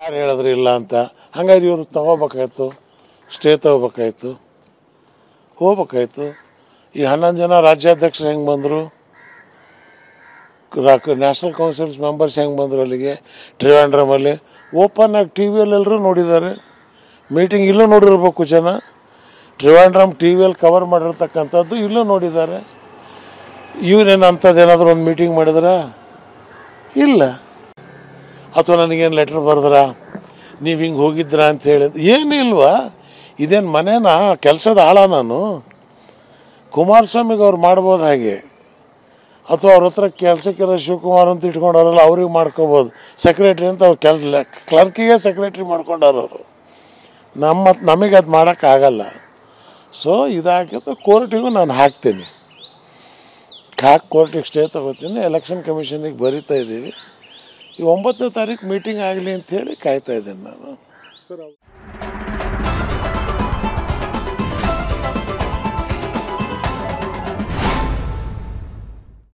ಯಾರು ಹೇಳಿದ್ರು ಇಲ್ಲ ಅಂತ ಹಂಗಾದ್ರೆ ಇವರು ತಗೋಬೇಕಾಯ್ತು ಸ್ಟೇ ತಗೋಬೇಕಾಯ್ತು ಹೋಗ್ಬೇಕಾಯ್ತು ಈ ಹನ್ನೊಂದು ಜನ ರಾಜ್ಯಾಧ್ಯಕ್ಷರು ಹೆಂಗೆ ಬಂದರು ನ್ಯಾಷನಲ್ ಕೌನ್ಸಿಲ್ಸ್ ಮೆಂಬರ್ಸ್ ಹೆಂಗೆ ಬಂದರು ಅಲ್ಲಿಗೆ ಟ್ರಿವಾಂಡ್ರಮಲ್ಲಿ ಓಪನ್ ಆಗಿ ಟಿ ವಿಯಲ್ಲಿ ಎಲ್ಲರೂ ನೋಡಿದ್ದಾರೆ ಮೀಟಿಂಗ್ ಇಲ್ಲೂ ನೋಡಿರ್ಬೇಕು ಜನ ಟ್ರಿವಾಂಡ್ರಮ್ ಟಿ ವಿಯಲ್ಲಿ ಕವರ್ ಮಾಡಿರ್ತಕ್ಕಂಥದ್ದು ಇಲ್ಲೂ ನೋಡಿದ್ದಾರೆ ಇವರೇನು ಅಂಥದ್ದು ಏನಾದರೂ ಒಂದು ಮೀಟಿಂಗ್ ಮಾಡಿದ್ರ ಇಲ್ಲ ಅಥವಾ ನನಗೇನು ಲೆಟ್ರ್ ಬರೆದ್ರ ನೀವು ಹಿಂಗೆ ಹೋಗಿದ್ರಾ ಅಂತ ಹೇಳಿ ಏನೂ ಇಲ್ವಾ ಇದೇನು ಮನೇನ ಕೆಲಸದ ಆಳ ನಾನು ಕುಮಾರಸ್ವಾಮಿಗೆ ಅವ್ರು ಮಾಡ್ಬೋದು ಹಾಗೆ ಅಥವಾ ಅವ್ರ ಹತ್ರ ಕೆಲಸಕ್ಕಿರೋ ಶಿವಕುಮಾರ್ ಅಂತ ಇಟ್ಕೊಂಡವ್ರಲ್ಲ ಅವ್ರಿಗೆ ಮಾಡ್ಕೋಬೋದು ಸೆಕ್ರೆಟ್ರಿ ಅಂತ ಅವ್ರು ಕೆಲ್ ಕ್ಲರ್ಕಿಗೆ ಸೆಕ್ರೆಟ್ರಿ ಮಾಡ್ಕೊಂಡವ್ರು ಅವರು ನಮ್ಮ ನಮಗೆ ಅದು ಮಾಡೋಕ್ಕಾಗಲ್ಲ ಸೊ ಇದಾಗಿತ್ತು ಕೋರ್ಟಿಗೂ ನಾನು ಹಾಕ್ತೀನಿ ಹಾಕಿ ಕೋರ್ಟಿಗೆ ಸ್ಟೇ ತಗೋತೀನಿ ಎಲೆಕ್ಷನ್ ಕಮಿಷನಿಗೆ ಬರಿತಾ ಇದ್ದೀವಿ ಈ ಒಂಬತ್ತನೇ ತಾರೀಕು ಮೀಟಿಂಗ್ ಆಗಲಿ ಅಂಥೇಳಿ ಕಾಯ್ತಾ ಇದ್ದೀನಿ ನಾನು ಸರ್